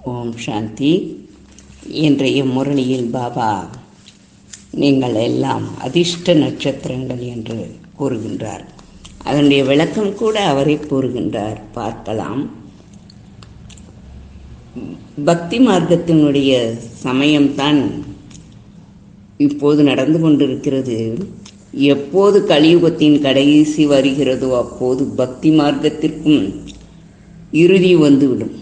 ஓம் சாந்தி இன்றைய முரளியில் பாபா நீங்கள் எல்லாம் அதிர்ஷ்ட நட்சத்திரங்கள் என்று கூறுகின்றார் அதனுடைய விளக்கம் கூட அவரே கூறுகின்றார் பார்க்கலாம் பக்தி மார்க்கத்தினுடைய சமயம்தான் இப்போது நடந்து கொண்டிருக்கிறது எப்போது கலியுகத்தின் கடைசி வருகிறதோ அப்போது பக்தி மார்க்கத்திற்கும் இறுதி வந்துவிடும்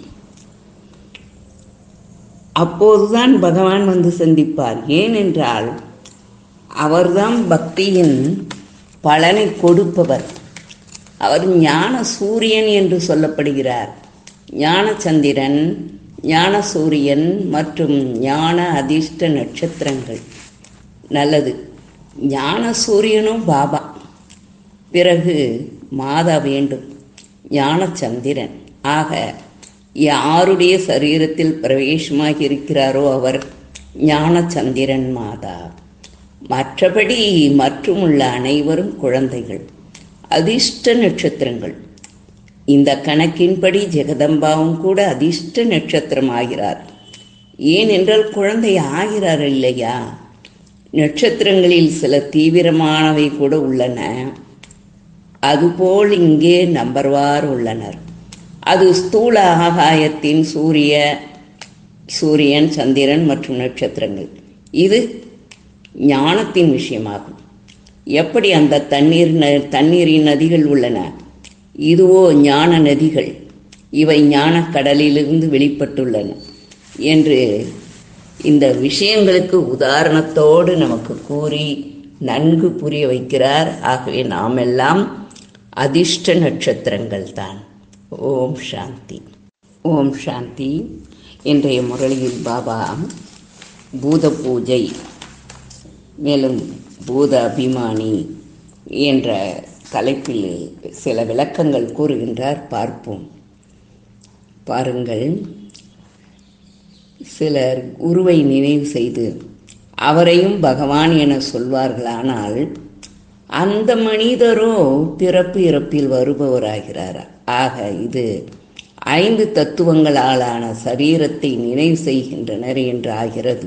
அப்போதுதான் பகவான் வந்து சந்திப்பார் ஏனென்றால் அவர்தான் பக்தியின் பலனை கொடுப்பவர் அவர் ஞான சூரியன் என்று சொல்லப்படுகிறார் ஞான சந்திரன் ஞான சூரியன் மற்றும் ஞான அதிர்ஷ்ட நட்சத்திரங்கள் நல்லது ஞான சூரியனும் பாபா பிறகு மாதா வேண்டும் ஞான சந்திரன் ஆக யாருடைய சரீரத்தில் பிரவேசமாகி இருக்கிறாரோ அவர் ஞான சந்திரன் மாதா மற்றபடி மற்றும் உள்ள அனைவரும் குழந்தைகள் அதிர்ஷ்ட நட்சத்திரங்கள் இந்த கணக்கின்படி ஜெகதம்பாவும் கூட அதிர்ஷ்ட நட்சத்திரம் ஆகிறார் ஏனென்றால் குழந்தை ஆகிறார் இல்லையா நட்சத்திரங்களில் சில தீவிரமானவை கூட உள்ளன அதுபோல் இங்கே நம்பர்வார் உள்ளனர் அது ஸ்தூல ஆகாயத்தின் சூரிய சூரியன் சந்திரன் மற்றும் நட்சத்திரங்கள் இது ஞானத்தின் விஷயமாகும் எப்படி அந்த தண்ணீர் ந தண்ணீரின் நதிகள் உள்ளன இதுவோ ஞான நதிகள் இவை ஞான கடலிலிருந்து வெளிப்பட்டுள்ளன என்று இந்த விஷயங்களுக்கு உதாரணத்தோடு நமக்கு கூறி நன்கு புரிய வைக்கிறார் ஆகவே நாமெல்லாம் அதிர்ஷ்ட நட்சத்திரங்கள் தான் ஓம் சாந்தி ஓம் சாந்தி இன்றைய முரளியில் பாபா பூத பூஜை மேலும் பூத அபிமானி என்ற தலைப்பில் சில விளக்கங்கள் கூறுகின்றார் பார்ப்போம் பாருங்கள் சிலர் குருவை நினைவு செய்து அவரையும் பகவான் என சொல்வார்களானால் அந்த மனிதரோ பிறப்பு இறப்பில் வருபவராகிறார் ஆக இது ஐந்து தத்துவங்களாலான சரீரத்தை நினைவு செய்கின்றனர் என்று ஆகிறது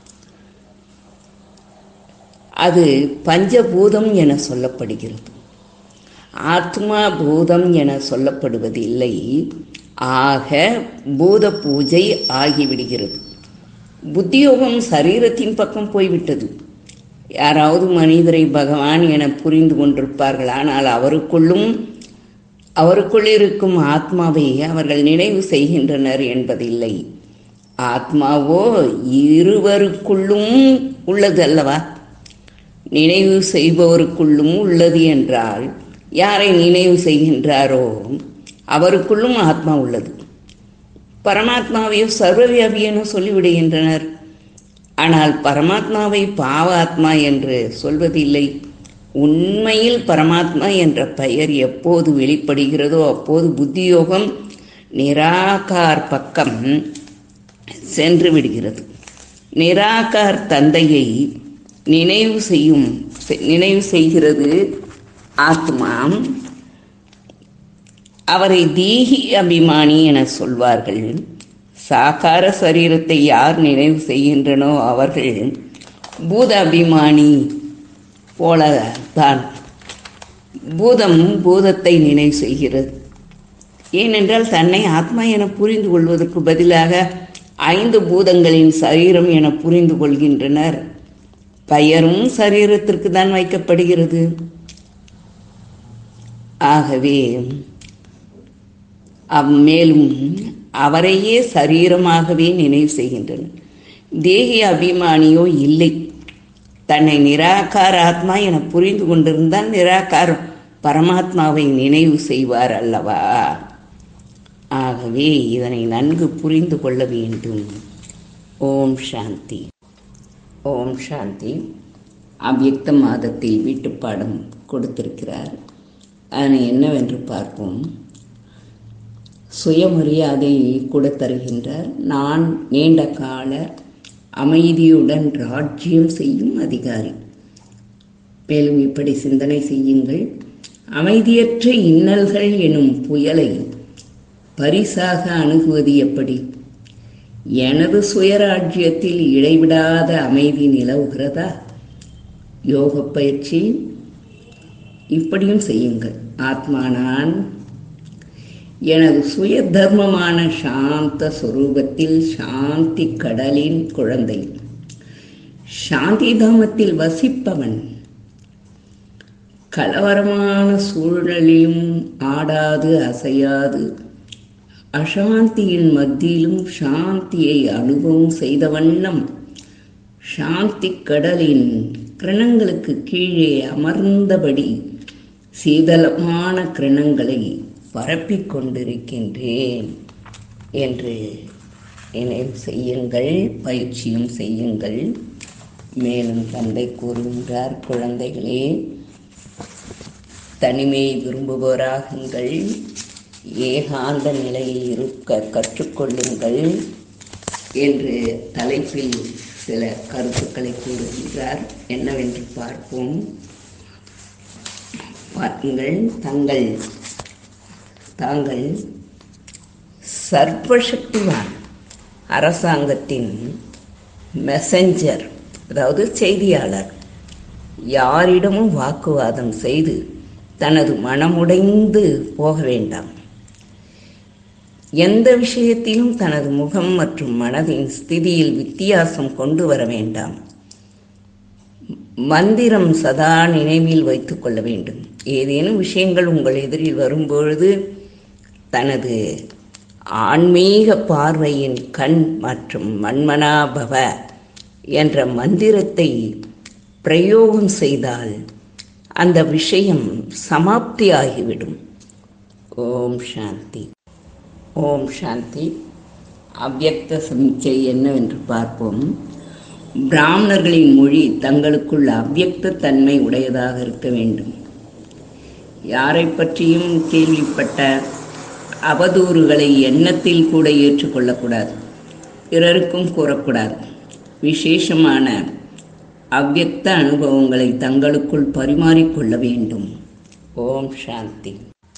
அது பஞ்சபூதம் என சொல்லப்படுகிறது ஆத்மா பூதம் என சொல்லப்படுவது இல்லை ஆக பூத பூஜை ஆகிவிடுகிறது புத்தியோகம் சரீரத்தின் பக்கம் போய்விட்டது யாராவது மனிதரை பகவான் என புரிந்து கொண்டிருப்பார்கள் ஆனால் அவருக்குள்ளும் அவருக்குள் இருக்கும் ஆத்மாவை அவர்கள் நினைவு செய்கின்றனர் என்பதில்லை ஆத்மாவோ இருவருக்குள்ளும் உள்ளது அல்லவா நினைவு செய்பவருக்குள்ளும் உள்ளது என்றால் யாரை நினைவு செய்கின்றாரோ அவருக்குள்ளும் ஆத்மா உள்ளது பரமாத்மாவையோ சர்வவியாபி என சொல்லிவிடுகின்றனர் ஆனால் பரமாத்மாவை பாவ ஆத்மா என்று சொல்வதில்லை உண்மையில் பரமாத்மா என்ற பெயர் எப்போது வெளிப்படுகிறதோ அப்போது புத்தியோகம் நிராகார் பக்கம் சென்று விடுகிறது நிராகார் தந்தையை நினைவு செய்யும் நினைவு செய்கிறது ஆத்மா அவரை தீகி அபிமானி என சொல்வார்கள் சாகார சரீரத்தை யார் நினைவு செய்கின்றனோ அவர்கள் பூத அபிமானி போல தான் பூதம் பூதத்தை நினைவு செய்கிறது ஏனென்றால் தன்னை ஆத்மா என புரிந்து கொள்வதற்கு பதிலாக ஐந்து பூதங்களின் சரீரம் என புரிந்து கொள்கின்றனர் பெயரும் சரீரத்திற்கு தான் வைக்கப்படுகிறது ஆகவே மேலும் அவரையே சரீரமாகவே நினைவு செய்கின்றனர் தேகி அபிமானியோ இல்லை தன்னை நிராகார ஆத்மா என புரிந்து கொண்டிருந்தால் நிராகார பரமாத்மாவை நினைவு செய்வார் அல்லவா ஆகவே இதனை நன்கு புரிந்து கொள்ள வேண்டும் ஓம் சாந்தி ஓம் சாந்தி அவ்யக்த மாதத்தில் வீட்டுப்பாடம் கொடுத்திருக்கிறார் அதனை என்னவென்று பார்ப்போம் சுயமரியாதை கூட தருகின்றார் நான் நீண்ட கால அமைதியுடன் ராஜ்யம் செய்யும் அதிகாரி மேலும் இப்படி சிந்தனை செய்யுங்கள் அமைதியற்ற இன்னல்கள் எனும் புயலை பரிசாக அணுகுவது எப்படி எனது சுயராஜ்யத்தில் இடைவிடாத அமைதி நிலவுகிறதா யோக பயிற்சி இப்படியும் செய்யுங்கள் ஆத்மா நான் எனது சுய தர்மமான சாந்த சுரூபத்தில் சாந்தி கடலின் குழந்தை சாந்தி தாமத்தில் வசிப்பவன் கலவரமான சூழலிலும் ஆடாது அசையாது அசாந்தியின் மத்தியிலும் சாந்தியை அனுபவம் செய்த வண்ணம் சாந்தி கடலின் கிரணங்களுக்கு கீழே அமர்ந்தபடி சீதளமான கிரணங்களை பரப்பிக் கொண்டிருக்கின்றேன் என்று நினைவு செய்யுங்கள் பயிற்சியும் செய்யுங்கள் மேலும் தந்தை கூறுகின்றார் குழந்தைகளே தனிமையை விரும்புவோராகுங்கள் ஏகாந்த நிலையில் இருக்க கற்றுக்கொள்ளுங்கள் என்று தலைப்பில் சில கருத்துக்களை கூறுகின்றார் என்னவென்று பார்ப்போம் பாருங்கள் தங்கள் தாங்கள் சர்வசக்திவான் அரசாங்கத்தின் மெசஞ்சர் அதாவது செய்தியாளர் யாரிடமும் வாக்குவாதம் செய்து தனது மனமுடைந்து போக வேண்டாம் எந்த விஷயத்திலும் தனது முகம் மற்றும் மனதின் ஸ்திதியில் வித்தியாசம் கொண்டு வர வேண்டாம் மந்திரம் சதா நினைவில் வைத்துக் கொள்ள வேண்டும் ஏதேனும் விஷயங்கள் உங்கள் எதிரில் வரும்பொழுது தனது ஆன்மீக பார்வையின் கண் மற்றும் மன்மனாபவ என்ற மந்திரத்தை பிரயோகம் செய்தால் அந்த விஷயம் சமாப்தியாகிவிடும் ஓம் சாந்தி ஓம் சாந்தி அவ்யக்த சமிச்சை என்னவென்று பார்ப்போம் பிராமணர்களின் மொழி தங்களுக்குள்ள அவ்யக்த தன்மை உடையதாக இருக்க வேண்டும் யாரை பற்றியும் கேள்விப்பட்ட அவதூறுகளை எண்ணத்தில் கூட ஏற்றுக்கொள்ளக்கூடாது பிறருக்கும் கூறக்கூடாது விசேஷமான அவ்யக்த அனுபவங்களை தங்களுக்குள் பரிமாறிக்கொள்ள வேண்டும் ஓம் சாந்தி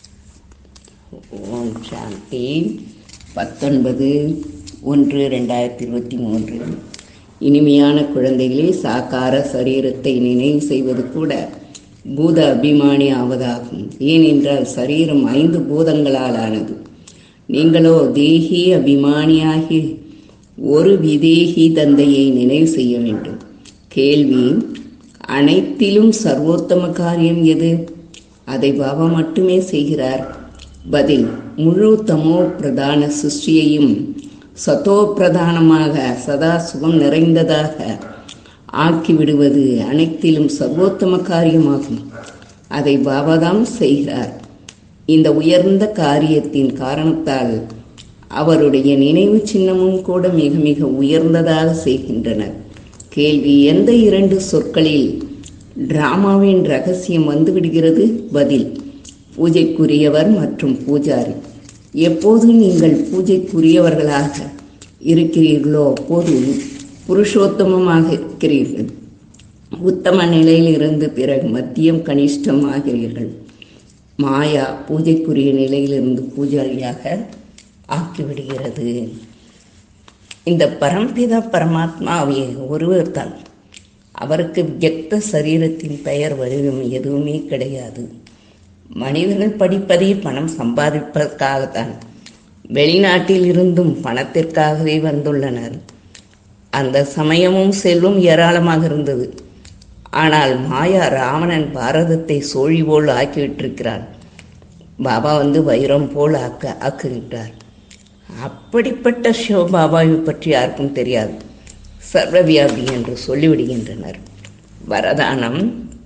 ஓம் சாந்தி பத்தொன்பது ஒன்று ரெண்டாயிரத்தி இருபத்தி மூன்று இனிமையான குழந்தைகளே சாக்கார சரீரத்தை நினைவு செய்வது கூட பூத அபிமானி ஆவதாகும் ஏனென்றால் சரீரம் ஐந்து பூதங்களால் ஆனது நீங்களோ தேகி அபிமானியாகி ஒரு விதேகி தந்தையை நினைவு செய்ய வேண்டும் கேள்வி அனைத்திலும் சர்வோத்தம காரியம் எது அதை பாபா மட்டுமே செய்கிறார் பதில் முழு தமோ பிரதான சிருஷ்டியையும் சதோ பிரதானமாக சதா சுகம் நிறைந்ததாக ஆக்கிவிடுவது அனைத்திலும் சர்வோத்தம காரியமாகும் அதை பாபாதான் செய்கிறார் இந்த உயர்ந்த காரியத்தின் காரணத்தால் அவருடைய நினைவு சின்னமும் கூட மிக மிக உயர்ந்ததாக செய்கின்றனர் கேள்வி எந்த இரண்டு சொற்களில் டிராமாவின் ரகசியம் வந்துவிடுகிறது பதில் பூஜைக்குரியவர் மற்றும் பூஜாரி எப்போது நீங்கள் பூஜைக்குரியவர்களாக இருக்கிறீர்களோ அப்போது புருஷோத்தமமாக இருக்கிறீர்கள் உத்தம நிலையில் இருந்து பிறகு மத்தியம் கனிஷ்டம் ஆகிறீர்கள் மாயா பூஜைக்குரிய நிலையிலிருந்து பூஜாரியாக ஆக்கிவிடுகிறது இந்த பரம்பிதா பரமாத்மாவை ஒருவர் தான் அவருக்கு வியக்த சரீரத்தின் பெயர் வடிவம் எதுவுமே கிடையாது மனிதர்கள் படிப்பதே பணம் சம்பாதிப்பதற்காகத்தான் வெளிநாட்டில் இருந்தும் பணத்திற்காகவே வந்துள்ளனர் அந்த சமயமும் செல்வம் ஏராளமாக இருந்தது ஆனால் மாயா ராவணன் பாரதத்தை சோழி போல் ஆக்கிவிட்டிருக்கிறார் பாபா வந்து வைரம் போல் ஆக்க ஆக்குகின்றார் அப்படிப்பட்ட சிவபாபாவை பற்றி யாருக்கும் தெரியாது சர்வவியாபி என்று சொல்லிவிடுகின்றனர் வரதானம்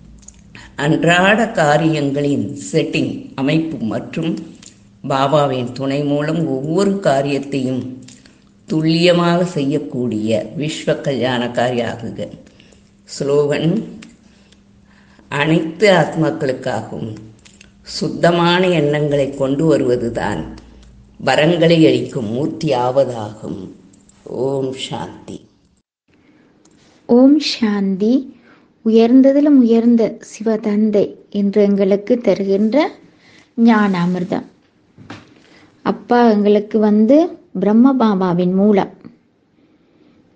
அன்றாட காரியங்களின் செட்டிங் அமைப்பு மற்றும் பாபாவின் துணை மூலம் ஒவ்வொரு காரியத்தையும் துல்லியமாக செய்யக்கூடிய விஸ்வ கல்யாணக்காரி ஆகுக ஸ்லோகன் அனைத்து ஆத்மாக்களுக்காகவும் சுத்தமான எண்ணங்களை கொண்டு வருவதுதான் வரங்களை அளிக்கும் மூர்த்தி ஆவதாகும் ஓம் சாந்தி ஓம் சாந்தி உயர்ந்ததிலும் உயர்ந்த சிவதந்தை என்று எங்களுக்கு தருகின்ற ஞான அமிர்தம் அப்பா எங்களுக்கு வந்து பிரம்ம பாபாவின் மூலம்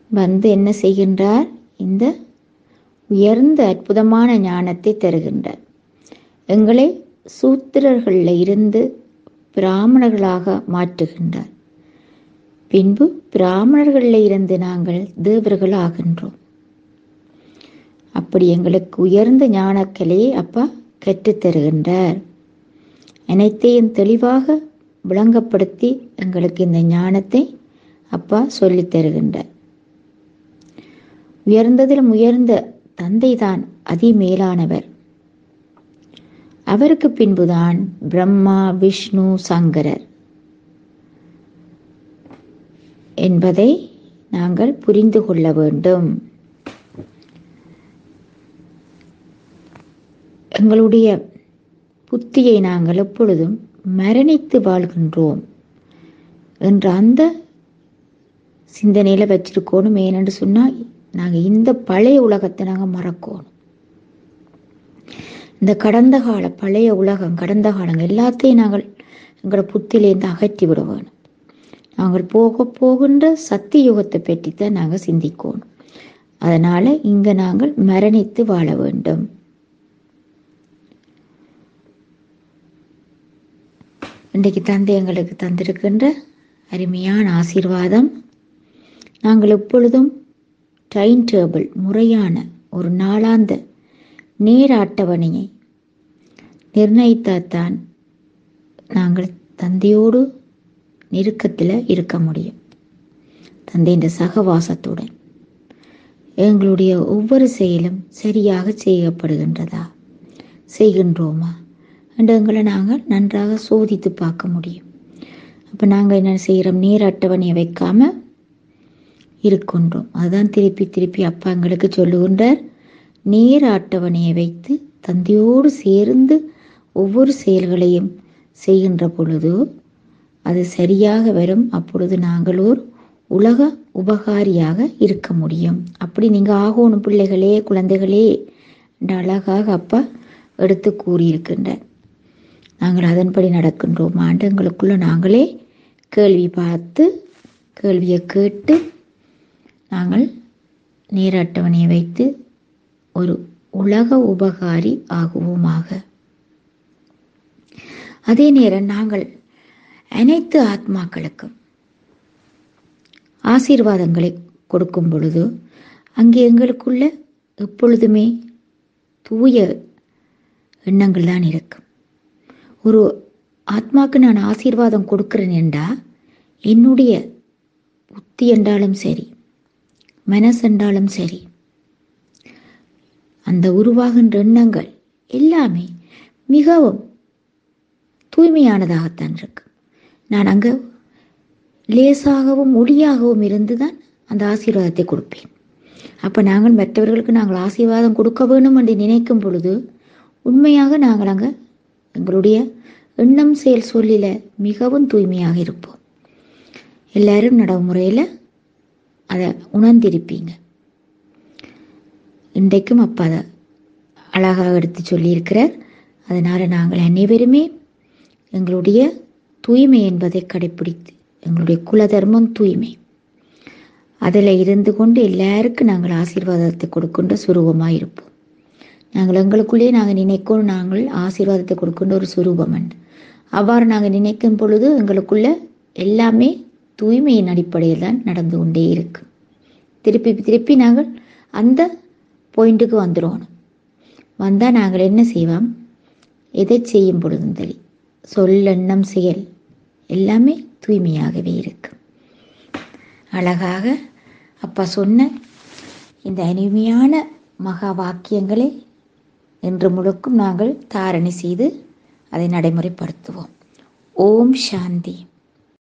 வந்து என்ன செய்கின்றார் இந்த உயர்ந்த அற்புதமான ஞானத்தை தருகின்றார் எங்களை சூத்திரர்களில் இருந்து பிராமணர்களாக மாற்றுகின்றார் பின்பு பிராமணர்களில் இருந்து நாங்கள் தேவர்கள் ஆகின்றோம் அப்படி எங்களுக்கு உயர்ந்த ஞானக்கலையை அப்பா கற்றுத்தருகின்றார் அனைத்தையும் தெளிவாக விளங்கப்படுத்தி எங்களுக்கு இந்த ஞானத்தை அப்பா சொல்லித் தருகின்றார் உயர்ந்ததிலும் உயர்ந்த தந்தைதான் அதிமேலானவர் அவருக்கு பின்புதான் பிரம்மா விஷ்ணு சங்கரர் என்பதை நாங்கள் புரிந்து கொள்ள வேண்டும் எங்களுடைய புத்தியை நாங்கள் எப்பொழுதும் மரணித்து வாழ்கின்றோம் என்ற அந்த சிந்தனையில் வச்சிருக்கணும் ஏனென்று சொன்னால் நாங்கள் இந்த பழைய உலகத்தை நாங்கள் மறக்கணும் இந்த கடந்த கால பழைய உலகம் கடந்த காலங்கள் எல்லாத்தையும் நாங்கள் எங்களோட புத்தியிலேருந்து அகற்றி விட வேணும் நாங்கள் போக போகின்ற சக்தி யுகத்தை பற்றி தான் நாங்கள் சிந்திக்கணும் அதனால் இங்கே நாங்கள் மரணித்து வாழ வேண்டும் இன்றைக்கு தந்தை எங்களுக்கு தந்திருக்கின்ற அருமையான ஆசீர்வாதம் நாங்கள் எப்பொழுதும் டைம் டேபிள் முறையான ஒரு நாளாந்த நேர அட்டவணையை நிர்ணயித்தால்தான் நாங்கள் தந்தையோடு நெருக்கத்தில் இருக்க முடியும் தந்தையின் சகவாசத்துடன் எங்களுடைய ஒவ்வொரு செயலும் சரியாக செய்யப்படுகின்றதா செய்கின்றோமா என்று எங்களை நாங்கள் நன்றாக சோதித்து பார்க்க முடியும் அப்போ நாங்கள் என்ன செய்கிறோம் நேர அட்டவணையை வைக்காம இருக்கின்றோம் அதுதான் திருப்பி திருப்பி அப்பா எங்களுக்கு சொல்லுகின்றார் நேர அட்டவணையை வைத்து தந்தையோடு சேர்ந்து ஒவ்வொரு செயல்களையும் செய்கின்ற பொழுது அது சரியாக வரும் அப்பொழுது நாங்கள் ஒரு உலக உபகாரியாக இருக்க முடியும் அப்படி நீங்கள் ஆகணும் பிள்ளைகளே குழந்தைகளே என்று அழகாக அப்பா எடுத்து கூறியிருக்கின்றார் நாங்கள் அதன்படி நடக்கின்றோம் ஆண்டங்களுக்குள்ள நாங்களே கேள்வி பார்த்து கேள்வியை கேட்டு நாங்கள் நேர அட்டவணையை வைத்து ஒரு உலக உபகாரி ஆகுவோமாக அதே நேரம் நாங்கள் அனைத்து ஆத்மாக்களுக்கும் ஆசீர்வாதங்களை கொடுக்கும் பொழுது அங்கே எங்களுக்குள்ள எப்பொழுதுமே தூய எண்ணங்கள் தான் இருக்கும் ஒரு ஆத்மாக்கு நான் ஆசீர்வாதம் கொடுக்கிறேன் என்றா என்னுடைய புத்தி என்றாலும் சரி மனசு என்றாலும் சரி அந்த உருவாகின்ற எண்ணங்கள் எல்லாமே மிகவும் தூய்மையானதாகத்தான் இருக்கு நான் அங்கே லேசாகவும் ஒளியாகவும் இருந்து தான் அந்த ஆசீர்வாதத்தை கொடுப்பேன் அப்போ நாங்கள் மற்றவர்களுக்கு நாங்கள் ஆசீர்வாதம் கொடுக்க வேணும் என்று நினைக்கும் பொழுது உண்மையாக நாங்கள் அங்கே எங்களுடைய எண்ணம் செயல் சொல்லில மிகவும் தூய்மையாக இருப்போம் எல்லாரும் நடைமுறையில் அதை உணர்ந்திருப்பீங்க இன்றைக்கும் அப்பா அதை அழகாக எடுத்து சொல்லியிருக்கிறார் அதனால் நாங்கள் அனைவருமே எங்களுடைய தூய்மை என்பதை கடைப்பிடித்து எங்களுடைய குல தர்மம் தூய்மை அதில் இருந்து கொண்டு எல்லாருக்கும் நாங்கள் ஆசீர்வாதத்தை கொடுக்கின்ற சுரூபமாக இருப்போம் நாங்கள் எங்களுக்குள்ளேயே நாங்கள் நினைக்கணும் நாங்கள் ஆசீர்வாதத்தை கொடுக்கின்ற ஒரு சுரூபம் உண்டு அவ்வாறு நாங்கள் நினைக்கும் பொழுது எங்களுக்குள்ள எல்லாமே தூய்மையின் அடிப்படையில் தான் நடந்து கொண்டே இருக்கு திருப்பி திருப்பி நாங்கள் அந்த பாயிண்ட்டுக்கு வந்துடணும் வந்தால் நாங்கள் என்ன செய்வோம் எதை செய்யும் பொழுதும் சரி சொல் எண்ணம் செயல் எல்லாமே தூய்மையாகவே இருக்கு அழகாக அப்பா சொன்ன இந்த இனிமையான மகா வாக்கியங்களை என்று முழுக்கும் நாங்கள் தாரணை செய்து அதை நடைமுறைப்படுத்துவோம் ஓம் சாந்தி